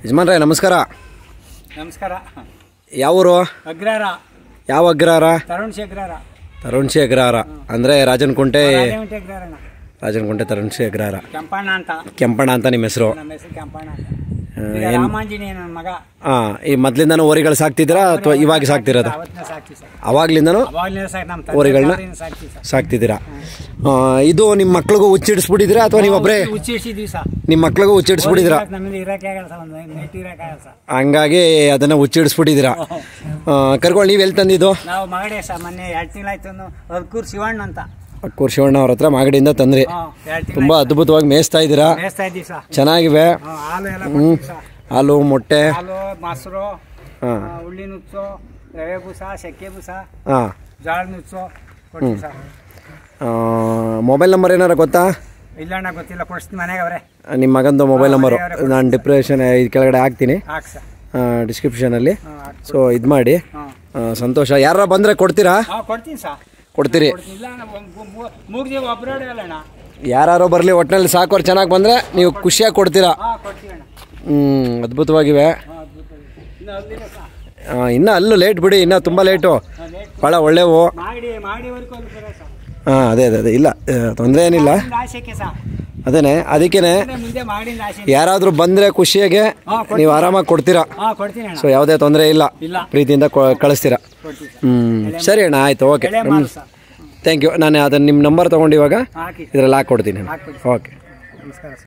ಯಜಮಾನ್ರೆ ನಮಸ್ಕಾರ ನಮಸ್ಕಾರ ಯಾವ ಊರು ಅಗ್ರಹಾರ ಯಾವ ಅಗ್ರಹಾರ ತರುಣ್ ಶೇಖರಾರ ತರುಣ್ಶಿ ಅಗ್ರಹಾರ ಅಂದರೆ ರಾಜನಕುಂಟೆ ರಾಜವಂಟಿ ಅಗ್ರಹಾರಣ ರಾಜನಕುಂಟೆ ತರುಣ್ಶಿ ಅಗ್ರಹಾರ ಕೆಂಪಣ್ಣ ಅಂತ ಕೆಂಪಣ್ಣ ಅಂತ ನಿಮ್ಮ ಹೆಸರು ನಮ್ಮ ಹೆಸರು ಕೆಂಪಣ್ಣ ಅಂತ ಈಗ ರಾಮಾಂಜನೇಯ ನನ್ನ ಮಗ ಹಾಂ ಈ ಮೊದಲಿಂದನೂ ಓರಿಗಳು ಸಾಕ್ತಿದ್ದೀರಾ ಅಥವಾ ಇವಾಗ ಸಾಕ್ತಿರೋದು ಅವತ್ತಿನ ಸಾಕ್ತಿ ಸರ್ ಅವಾಗ್ಲಿಂದನೂ ಅವಾಗಲೇ ಸಾಕು ನಮ್ಮ ಹೋರಿಗಳ್ನ? ತಂದೆ ಸಾಕ್ತಿ ಸರ್ ಸಾಕ್ತಿದ್ದೀರಾ ಆ, ಇದು ನಿಮ್ಮ ಮಕ್ಳಿಗೂ ಹುಚ್ಚಿಡಿಸ್ಬಿಟ್ಟಿದ್ದೀರಾ ಅಥವಾ ನೀವೊಬ್ಬರೇ ಉಚ್ಚಿಡ್ಸಿದ್ವಿ ಸರ್ ನಿಮ್ಮ ಮಕ್ಳಿಗೂ ಹುಚ್ಚಿಡಿಸ್ಬಿಟ್ಟಿದ್ದೀರಾ ನಮ್ಮಿಂದ ಇರಕ್ಕೆ ಆಗಲ್ಲ ಸರ್ ಒಂದು ನೆಟ್ ಇರಕ್ಕೆ ಆಗಲ್ಲ ಸರ್ ಹಂಗಾಗಿ ಅದನ್ನು ಹುಚ್ಚಿಡಿಸ್ಬಿಟ್ಟಿದ್ದೀರಾ ಕರ್ಕೊಂಡು ನೀವು ಎಲ್ಲಿ ತಂದಿದ್ದು ನಾವು ಮಗಡೆ ಸರ್ ಮೊನ್ನೆ ಎರಡು ತಿಂಗಳಾಯ್ತು ಅದ್ಕೂರ್ ಶಿವಣ್ಣ ಅಂತ ಅಕ್ಕೂರ್ ಶಿವಣ್ಣ ಅವ್ರ ಹತ್ರ ಮಾಗಡಿಯಿಂದ ತಂದ್ರಿ ಹ್ಞೂ ಎರಡು ತುಂಬ ಅದ್ಭುತವಾಗಿ ಮೇಯಿಸ್ತಾ ಇದ್ದೀರಾ ತಿಂಗಳು ಮೇಯಿಸ್ತಾ ಇದ್ದೀವಿ ಸರ್ ಚೆನ್ನಾಗಿವೆ ಹ್ಞೂ, ಹಾಲು ಎಲ್ಲ ಕೊಡ್ತೀವಿ ಸರ್ ಹಾಲು ಮೊಟ್ಟೆ ಹಾಲು ಮೊಸರು ಹಾಂ ಆ, ಉಳ್ಳಿ ನುಚ್ಚು ರವೆ ಬೂಸ ಸೆಕ್ಕೆ ಬೂಸ ಹಾಂ ಜೋಳ ನುಚ್ಚು ಕೊಡ್ತೀವಿ ಸರ್ ಮೊಬೈಲ್ ನಂಬರ್ ಏನಾರ ಗೊತ್ತಾ ಇಲ್ಲ ಅಣ್ಣ ಗೊತ್ತಿಲ್ಲ ಕೊಡ್ಸ್ತೀನಿ ಮನೆಗೆ ಅವರೇ ನಿಮ್ಮ ಮಗಂದು ಮೊಬೈಲ್ ನಂಬರು ನಾನು ಡಿಪ್ರೆಷನ್ ಇದು ಕೆಳಗಡೆ ಹಾಕ್ತೀನಿ ಹಾಕ್ ಸರ್ ಡಿಸ್ಕ್ರಿಪ್ಷನಲ್ಲಿ ಹ್ಞೂ ಹಾಕ್ ಸೊ ಇದು ಮಾಡಿ ಹ್ಞೂ ಆ, ಸಂತೋಷ ಯಾರ ಬಂದರೆ ಕೊಡ್ತೀರಾ ಹಾಂ ಕೊಡ್ತೀನಿ ಸರ್ ಕೊಡ್ತೀರಿ ಕೊಡ್ತೀನಿ ಇಲ್ಲ ಅಣ್ಣ ಮೂರು ದಿನ ಒಬ್ಬರೇ ಅಲ್ಲ ಅಣ್ಣ ಯಾರು ಬರಲಿ ಒಟ್ಟಿನಲ್ಲಿ ಸಾಕೋರು ಚೆನ್ನಾಗಿ ಬಂದರೆ ನೀವು ಖುಷಿಯಾಗಿ ಕೊಡ್ತೀರಾ ಹಾಂ ಕೊಡ್ತೀವಿ ಅಣ್ಣ ಹ್ಞೂ ಅದ್ಭುತವಾಗಿವೆ ಹಾಂ ಅದ್ಭುತ ಇನ್ನು ಅಲ್ಲಿಲ್ಲ ಸರ್ ಆ, ಇನ್ನೂ ಅಲ್ಲೂ ಲೇಟ್ ಬಿಡಿ ಇನ್ನೂ ತುಂಬ ಲೇಟು ಹಾಂ ಲೇಟ್ ಭಾಳ ಒಳ್ಳೆವು ಮಾಡಿ ಮಾಡಿವರೆಗೂ ಅಲ್ಲಿ ಬರೋ ಸರ್ ಹಾಂ ಅದೇ ಅದೇ ಅದೇ ಇಲ್ಲ ತೊಂದರೆ ಏನಿಲ್ಲ ಮುಂದೆ ಆಸೆಗೆ ಸರ್ ಅದೇನೆ ಅದಕ್ಕೇನೆ ಮುಂದೆ ಮುಂದೆ ಮಾಡಿದ ಆಸೆ ಯಾರಾದರೂ ಬಂದರೆ ಖುಷಿಯಾಗೆ ಹಾಂ ಕೊಡ್ತೀನಿ ನೀವು ಆರಾಮಾಗಿ ಕೊಡ್ತೀರಾ ಹಾಂ ಕೊಡ್ತೀನಿ ಅಣ್ಣ ಸೊ ಯಾವುದೇ ತೊಂದರೆ ಇಲ್ಲ ಇಲ್ಲ ಪ್ರೀತಿಯಿಂದ ಕೊ- ಕಳಿಸ್ತೀರಾ ಕೊಡ್ತೀನಿ ಸರ್ ಹ್ಞೂ ಸರಿ ಅಣ್ಣ ಆಯಿತು ಓಕೆ ಎಳೆ ಮಾಲು ಸರ್ ಥ್ಯಾಂಕ್ ಯು ನಾನು ಅದನ್ನು ನಿಮ್ಮ ನಂಬರ್ ತೊಗೊಂಡು ಇವಾಗ ಹಾಕಿ ಇದರಲ್ಲಿ ಹಾಕ್ಕೊಡ್ತೀನಿ ಹಾಕ್ಕೊಡಿ ಓಕೆ ನಮಸ್ಕಾರ ಸರ್